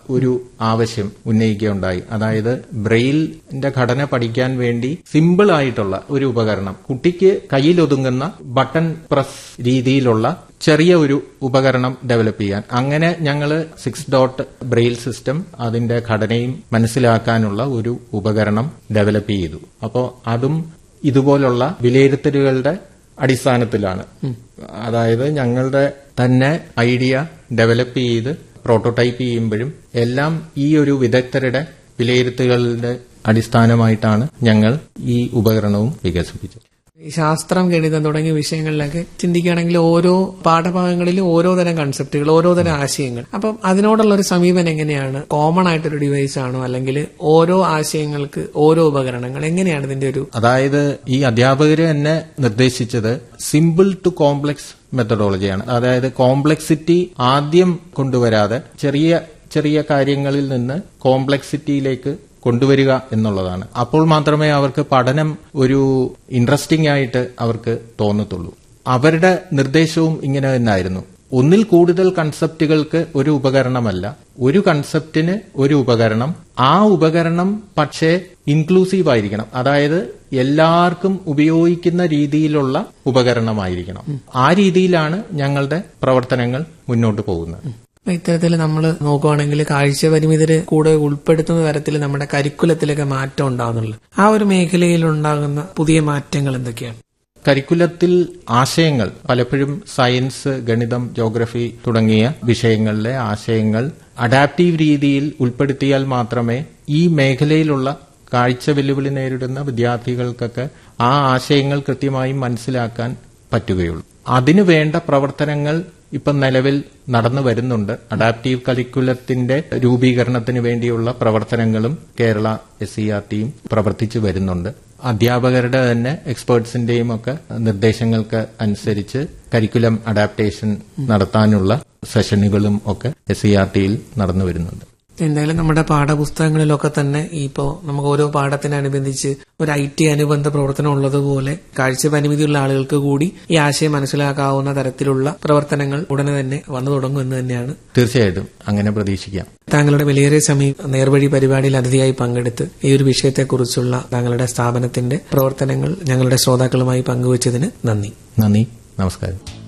ഒരു ആവശ്യം ഉന്നയിക്കുകയുണ്ടായി അതായത് ബ്രെയിലിന്റെ ഘടന പഠിക്കാൻ വേണ്ടി സിമ്പിൾ ആയിട്ടുള്ള ഒരു ഉപകരണം കുട്ടിക്ക് കയ്യിലൊതുങ്ങുന്ന ബട്ടൺ പ്രസ് രീതിയിലുള്ള ചെറിയ ഒരു ഉപകരണം ഡെവലപ്പ് ചെയ്യാൻ അങ്ങനെ ഞങ്ങൾ സിക്സ് ഡോട്ട് ബ്രെയിൽ സിസ്റ്റം അതിന്റെ ഘടനയും മനസ്സിലാക്കാനുള്ള ഒരു ഉപകരണം ഡെവലപ്പ് ചെയ്തു അപ്പോൾ അതും ഇതുപോലുള്ള വിലയിരുത്തലുകളുടെ അടിസ്ഥാനത്തിലാണ് അതായത് ഞങ്ങളുടെ തന്നെ ഐഡിയ ഡെവലപ്പ് ചെയ്ത് പ്രോട്ടോടൈപ്പ് ചെയ്യുമ്പോഴും എല്ലാം ഈ ഒരു വിദഗ്ധരുടെ വിലയിരുത്തലുകളുടെ അടിസ്ഥാനമായിട്ടാണ് ഞങ്ങൾ ഈ ഉപകരണവും വികസിപ്പിച്ചത് ഈ ശാസ്ത്രം ഗണിതം തുടങ്ങിയ വിഷയങ്ങളിലൊക്കെ ചിന്തിക്കുകയാണെങ്കിൽ ഓരോ പാഠഭാഗങ്ങളിലും ഓരോ തരം കൺസെപ്റ്റുകൾ ഓരോ തരം ആശയങ്ങൾ അപ്പം അതിനോടുള്ള ഒരു സമീപനം എങ്ങനെയാണ് കോമൺ ആയിട്ടൊരു ഡിവൈസ് ആണോ അല്ലെങ്കിൽ ഓരോ ആശയങ്ങൾക്ക് ഓരോ ഉപകരണങ്ങൾ എങ്ങനെയാണ് ഇതിന്റെ ഒരു അതായത് ഈ അധ്യാപകര് തന്നെ നിർദ്ദേശിച്ചത് സിമ്പിൾ ടു കോംപ്ലക്സ് മെത്തഡോളജിയാണ് അതായത് കോംപ്ലക്സിറ്റി ആദ്യം കൊണ്ടുവരാതെ ചെറിയ ചെറിയ കാര്യങ്ങളിൽ നിന്ന് കോംപ്ലക്സിറ്റിയിലേക്ക് കൊണ്ടുവരിക എന്നുള്ളതാണ് അപ്പോൾ മാത്രമേ അവർക്ക് പഠനം ഒരു ഇൻട്രസ്റ്റിംഗ് ആയിട്ട് അവർക്ക് തോന്നത്തുള്ളൂ അവരുടെ നിർദ്ദേശവും ഇങ്ങനെ തന്നെയായിരുന്നു ഒന്നിൽ കൂടുതൽ കൺസെപ്റ്റുകൾക്ക് ഒരു ഉപകരണമല്ല ഒരു കൺസെപ്റ്റിന് ഒരു ഉപകരണം ആ ഉപകരണം പക്ഷേ ഇൻക്ലൂസീവ് ആയിരിക്കണം അതായത് എല്ലാവർക്കും ഉപയോഗിക്കുന്ന രീതിയിലുള്ള ഉപകരണമായിരിക്കണം ആ രീതിയിലാണ് ഞങ്ങളുടെ പ്രവർത്തനങ്ങൾ മുന്നോട്ട് പോകുന്നത് ഇത്തരത്തിൽ നമ്മൾ നോക്കുവാണെങ്കിൽ കാഴ്ച പരിമിതര് കൂടെ ഉൾപ്പെടുത്തുന്ന തരത്തിൽ നമ്മുടെ കരിക്കുലത്തിലൊക്കെ മാറ്റം ഉണ്ടാകുന്നുള്ളു ആ ഒരു മേഖലയിൽ ഉണ്ടാകുന്ന പുതിയ മാറ്റങ്ങൾ എന്തൊക്കെയാണ് കരിക്കുലത്തിൽ ആശയങ്ങൾ പലപ്പോഴും സയൻസ് ഗണിതം ജോഗ്രഫി തുടങ്ങിയ വിഷയങ്ങളിലെ ആശയങ്ങൾ അഡാപ്റ്റീവ് രീതിയിൽ ഉൾപ്പെടുത്തിയാൽ മാത്രമേ ഈ മേഖലയിലുള്ള കാഴ്ച വെല്ലുവിളി നേരിടുന്ന വിദ്യാർത്ഥികൾക്കൊക്കെ ആ ആശയങ്ങൾ കൃത്യമായും മനസ്സിലാക്കാൻ പറ്റുകയുള്ളൂ അതിനു വേണ്ട പ്രവർത്തനങ്ങൾ ഇപ്പം നിലവിൽ നടന്നു വരുന്നുണ്ട് അഡാപ്റ്റീവ് കരിക്കുലത്തിന്റെ രൂപീകരണത്തിന് വേണ്ടിയുള്ള പ്രവർത്തനങ്ങളും കേരള എസ് സി ആർ ടിയും പ്രവർത്തിച്ചു വരുന്നുണ്ട് അധ്യാപകരുടെ തന്നെ എക്സ്പേർട്സിന്റെയും ഒക്കെ നിർദ്ദേശങ്ങൾക്ക് അനുസരിച്ച് കരിക്കുലം അഡാപ്റ്റേഷൻ നടത്താനുള്ള സെഷനുകളും ഒക്കെ എസ് സി ആർ ടിയിൽ നടന്നു വരുന്നുണ്ട് എന്തായാലും നമ്മുടെ പാഠപുസ്തകങ്ങളിലൊക്കെ തന്നെ ഇപ്പോ നമുക്ക് ഓരോ പാഠത്തിനനുബന്ധിച്ച് ഒരു ഐ ടി അനുബന്ധ പ്രവർത്തനം ഉള്ളതുപോലെ കാഴ്ച പരിമിതിയുള്ള ആളുകൾക്ക് കൂടി ഈ ആശയം മനസ്സിലാക്കാവുന്ന തരത്തിലുള്ള പ്രവർത്തനങ്ങൾ ഉടനെ തന്നെ വന്നു തുടങ്ങും എന്ന് തന്നെയാണ് തീർച്ചയായിട്ടും അങ്ങനെ പ്രതീക്ഷിക്കാം താങ്കളുടെ വിലയേറിയ സമയം നേർവഴി പരിപാടിയിൽ അതിഥിയായി പങ്കെടുത്ത് ഈ ഒരു വിഷയത്തെക്കുറിച്ചുള്ള താങ്കളുടെ സ്ഥാപനത്തിന്റെ പ്രവർത്തനങ്ങൾ ഞങ്ങളുടെ ശ്രോതാക്കളുമായി പങ്കുവച്ചതിന് നന്ദി നന്ദി നമസ്കാരം